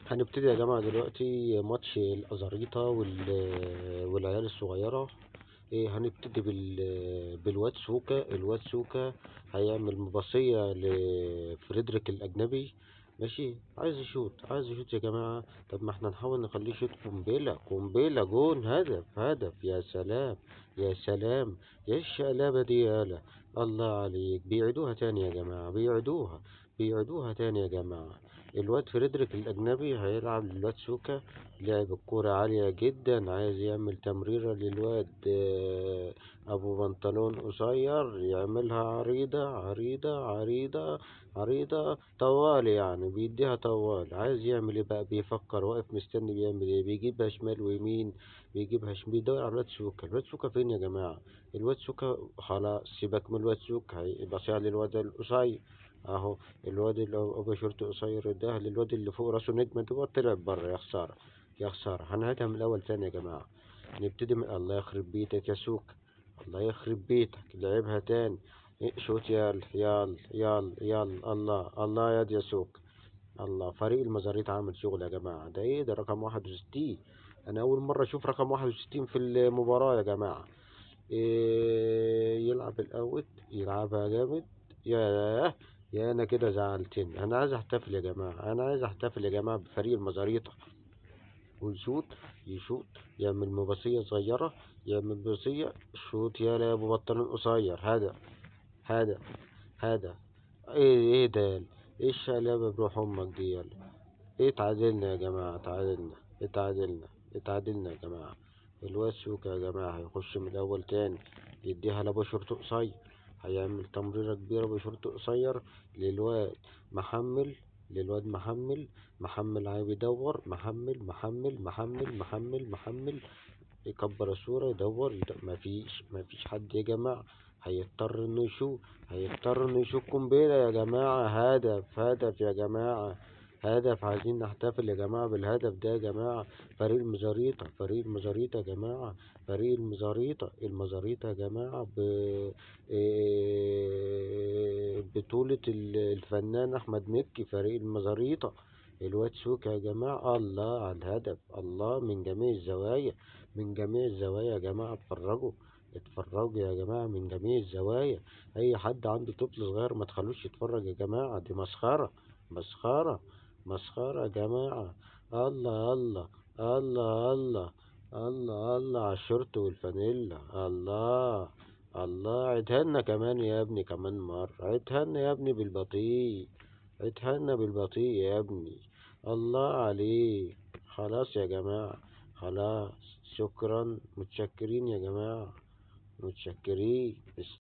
هنبتدي يا جماعة دلوقتي ماتش الأزاريطة وال- والعيال الصغيرة إيه هنبتدي بال بالواد سوكا الواد سوكا هيعمل مباصية لفريدريك الأجنبي ماشي عايز يشوط عايز يشوط يا جماعة طب ما احنا نحاول نخليه يشوط قنبلة قنبلة جون هدف هدف يا سلام يا سلام يا الشقلبة دي يالا الله عليك بيعيدوها تاني يا جماعة بيعيدوها بيعيدوها تاني يا جماعة الواد فريدريك الأجنبي هيلعب للواد سوكا لعب الكورة عالية جدا عايز يعمل تمريرة للواد آه، أبو بنطلون قصير يعملها عريضة عريضة عريضة عريضة طوال يعني بيديها طوال عايز يعمل ايه بقى بيفكر واقف مستني بيعمل ايه بيجيبها شمال ويمين بيجيبها شمال بيدور على الواد سوكا الواد سوكا فين يا جماعة الواد سوكا خلاص سيبك من الواد سوكا هيبقى للواد القصير اهو الواد اللي هو ابو شورت قصير ده للواد اللي فوق راسه نجمة ده طلع بره يا خسارة يا خسارة هنعيدها من الأول تاني يا جماعة نبتدي من الله يخرب بيتك يا سوق الله يخرب بيتك لعبها تاني إيه، شوت يلا يلا يلا يلا الله الله يا دي يا سوق الله فريق المزاريط عامل شغل يا جماعة ده ايه ده رقم واحد وستين أنا أول مرة أشوف رقم واحد وستين في المباراة يا جماعة إيه يلعب الأوت يلعبها جامد ياه يا انا كده زعلتني انا عايز احتفل يا جماعه انا عايز احتفل يا جماعه بفريق المزاريطه ويشوط يشوط يعمل مباصيه صغيره يعمل مباصيه شوط يا ابو بطلون قصير هذا هذا هذا ايه ايه ده ايه الشقلبه بروح امك دي يلا ايه اتعادلنا يا جماعه اتعادلنا اتعادلنا اتعادلنا ياد جماعه الواد سوكا يا جماعه هيخش من الاول تاني يديها لابو شورت قصير هيعمل تمريرة كبيرة بشورت قصير للواد محمل للواد محمل محمل عايز يدور محمل محمل محمل محمل محمل يكبر الصورة يدور يد- مفيش مفيش حد يا جماعة هيضطر انه يشوف هيضطر انه يشوف قنبلة يا جماعة هدف هدف يا جماعة هدف عايزين نحتفل يا جماعة بالهدف ده يا جماعة فريق المزاريطة فريق المزاريطة يا جماعة فريق المزاريطة المزاريطة يا جماعة ب... إيه بطولة ال- الفنان أحمد مكي فريق المزاريطة الواد سوكا يا جماعة الله على الهدف الله من جميع الزوايا من جميع الزوايا يا جماعة اتفرجوا اتفرجوا يا جماعة من جميع الزوايا أي حد عنده طفل صغير ما تخلوش يتفرج يا جماعة دي مسخرة مسخرة مسخرة يا جماعة الله الله الله الله الله الله على الشورت والفانيلا الله الله عيدها لنا كمان يا ابني كمان مرة عيدها لنا يا ابني بالبطيء عيدها لنا بالبطيء يا ابني الله عليك خلاص يا جماعة خلاص شكرا متشكرين يا جماعة متشكرين